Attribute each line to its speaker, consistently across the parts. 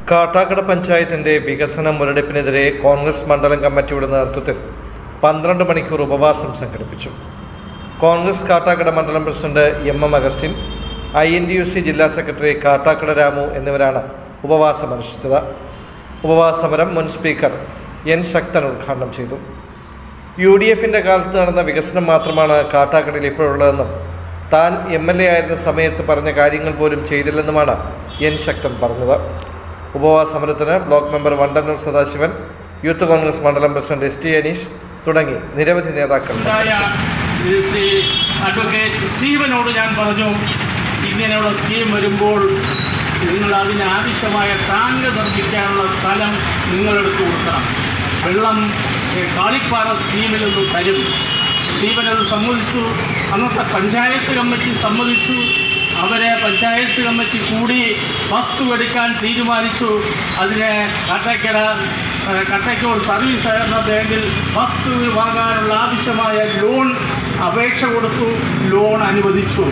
Speaker 1: കാട്ടാക്കട പഞ്ചായത്തിന്റെ വികസന മുരടിപ്പിനെതിരെ കോൺഗ്രസ് മണ്ഡലം കമ്മിറ്റിയുടെ നേതൃത്വത്തിൽ പന്ത്രണ്ട് മണിക്കൂർ ഉപവാസം സംഘടിപ്പിച്ചു കോൺഗ്രസ് കാട്ടാക്കട മണ്ഡലം president M M Augustine I N D U C ജില്ലാ സെക്രട്ടറി കാട്ടാക്കട രാമു എന്നിവരാണ് ഉപവാസം അനുഷ്ഠിച്ചത് ഉപവാസ സമരം മുൻ സ്പീക്കർ എൻ ശക്തൻ ഉദ്ഘാടനം ചെയ്തു യു ഡി എഫിൻ്റെ കാലത്ത് നടന്ന വികസനം മാത്രമാണ് കാട്ടാക്കടയിൽ ഇപ്പോഴുള്ളതെന്നും താൻ എം എൽ എ ആയിരുന്ന സമയത്ത് പറഞ്ഞ കാര്യങ്ങൾ പോലും ചെയ്തില്ലെന്നുമാണ് എൻ ശക്തൻ പറഞ്ഞത് ഉപവാസ സമരത്തിന് block member Vandannoor Sadasivan youth Congress മണ്ഡലം പ്രസിഡന്റ് എസ് ടി അനീഷ് തുടങ്ങി നിരവധി നേതാക്കൾ
Speaker 2: ഉണ്ടായ ഈ ശ്രീ അഡ്വക്കേറ്റ് സ്റ്റീവനോട് ഞാൻ പറഞ്ഞു ഇങ്ങനെയുള്ള സ്കീം വരുമ്പോൾ നിങ്ങൾ അതിന് ആവശ്യമായ ടാങ്ക് നിർമ്മിക്കാനുള്ള സ്ഥലം നിങ്ങളെടുത്ത് കൊടുക്കണം വെള്ളം ഏ, കാളിപ്പാറ സ്കീമിൽ നിന്ന് തരും സ്റ്റീവൻ അത് സമ്മതിച്ചു അന്നത്തെ പഞ്ചായത്ത് കമ്മിറ്റി സമ്മതിച്ചു അവരെ പഞ്ചായത്ത് കമ്മിറ്റി കൂടി വസ്തു എടുക്കാൻ തീരുമാനിച്ചു അതിന് കാട്ടക്കര ഏ, കട്ടയ്ക്കോട് സർവീസ് സഹകരണ ബാങ്കിൽ വസ്തു വാങ്ങാനുള്ള ആവശ്യമായ ലോൺ അപേക്ഷ കൊടുത്തു ലോൺ അനുവദിച്ചു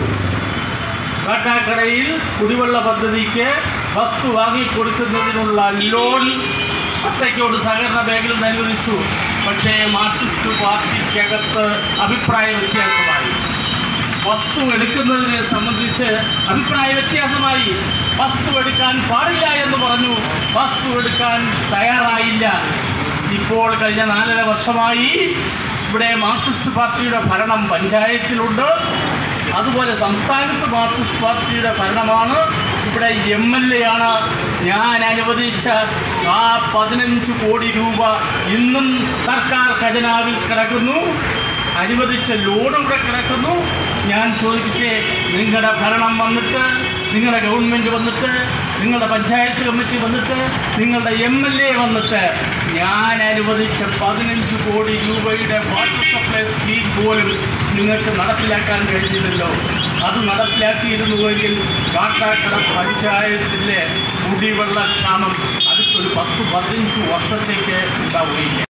Speaker 2: കാട്ടാക്കടയിൽ കുടിവെള്ള പദ്ധതിക്ക് വസ്തു വാങ്ങിക്കൊടുക്കുന്നതിനുള്ള ലോൺ കട്ടയ്ക്കോട് സഹകരണ ബാങ്കിൽ നിന്ന് അനുവദിച്ചു പക്ഷേ മാർക്സിസ്റ്റ് പാർട്ടിക്കകത്ത് അഭിപ്രായ വ്യത്യാസമായി വസ്തു എടുക്കുന്നതിനെ സംബന്ധിച്ച് അഭിപ്രായ വ്യത്യാസമായി വസ്തു എടുക്കാൻ പാടില്ല എന്ന് പറഞ്ഞു വസ്തു എടുക്കാൻ തയ്യാറായില്ല ഇപ്പോൾ കഴിഞ്ഞ നാലര വർഷമായി ഇവിടെ മാർക്സിസ്റ്റ് പാർട്ടിയുടെ ഭരണം പഞ്ചായത്തിലുണ്ട് അതുപോലെ സംസ്ഥാനത്ത് മാർക്സിസ്റ്റ് പാർട്ടിയുടെ ഭരണമാണ് ഇവിടെ എം എൽ എ ആണ് ഞാൻ അനുവദിച്ച ആ പതിനഞ്ച് കോടി രൂപ ഇന്നും സർക്കാർ ഖജനാവിൽ കിടക്കുന്നു അനുവദിച്ച ലോൺ ഇവിടെ കിടക്കുന്നു ഞാൻ ചോദിക്കട്ടെ നിങ്ങളുടെ ഭരണം വന്നിട്ട് നിങ്ങളുടെ ഗവൺമെൻറ് വന്നിട്ട് നിങ്ങളുടെ പഞ്ചായത്ത് കമ്മിറ്റി വന്നിട്ട് നിങ്ങളുടെ എം എൽ എ വന്നിട്ട് ഞാൻ അനുവദിച്ച പതിനഞ്ച് കോടി രൂപയുടെ വാട്ടർ സപ്ലൈ സ്കീം പോലും നിങ്ങൾക്ക് നടപ്പിലാക്കാൻ കഴിഞ്ഞില്ലല്ലോ അത് നടപ്പിലാക്കിയിരുന്നുവെങ്കിൽ കാട്ടാക്കട പഞ്ചായത്തിലെ കുടിവെള്ള ക്ഷാമം അടുത്തൊരു പത്ത് പതിനഞ്ച് വർഷത്തേക്ക് ഉണ്ടാവുകയില്ല